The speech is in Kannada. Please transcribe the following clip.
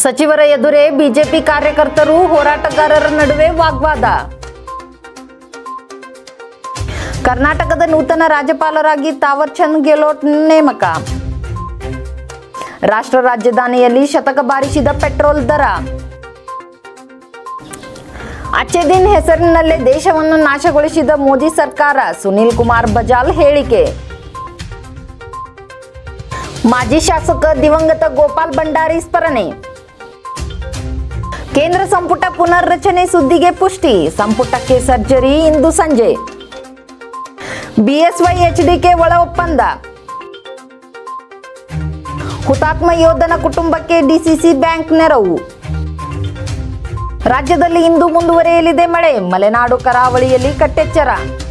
ಸಚಿವರ ಎದುರೇ ಬಿಜೆಪಿ ಕಾರ್ಯಕರ್ತರು ಹೋರಾಟಗಾರರ ನಡುವೆ ವಾಗ್ವಾದ ಕರ್ನಾಟಕದ ನೂತನ ರಾಜ್ಯಪಾಲರಾಗಿ ತಾವರ್ ಚಂದ್ ಗೆಹ್ಲೋಟ್ ನೇಮಕ ರಾಷ್ಟ್ರ ರಾಜಧಾನಿಯಲ್ಲಿ ಶತಕ ಬಾರಿಸಿದ ಪೆಟ್ರೋಲ್ ದರ ಅಚ್ಚೆ ದಿನ್ ಹೆಸರಿನಲ್ಲೇ ದೇಶವನ್ನು ನಾಶಗೊಳಿಸಿದ ಮೋದಿ ಸರ್ಕಾರ ಸುನೀಲ್ ಕುಮಾರ್ ಬಜಾಲ್ ಹೇಳಿಕೆ ಮಾಜಿ ಶಾಸಕ ದಿವಂಗತ ಗೋಪಾಲ್ ಭಂಡಾರಿ ಸ್ಮರಣೆ ಕೇಂದ್ರ ಸಂಪುಟ ಪುನರ್ರಚನೆ ಸುದ್ದಿಗೆ ಪುಷ್ಟಿ ಸಂಪುಟಕ್ಕೆ ಸರ್ಜರಿ ಇಂದು ಸಂಜೆ ಬಿಎಸ್ವೈ ಎಚ್ಡಿಕೆ ಒಳ ಒಪ್ಪಂದ ಹುತಾತ್ಮ ಯೋಧನ ಕುಟುಂಬಕ್ಕೆ ಡಿಸಿಸಿ ಬ್ಯಾಂಕ್ ನೆರವು ರಾಜ್ಯದಲ್ಲಿ ಇಂದು ಮುಂದುವರಿಯಲಿದೆ ಮಳೆ ಮಲೆನಾಡು ಕರಾವಳಿಯಲ್ಲಿ ಕಟ್ಟೆಚ್ಚರ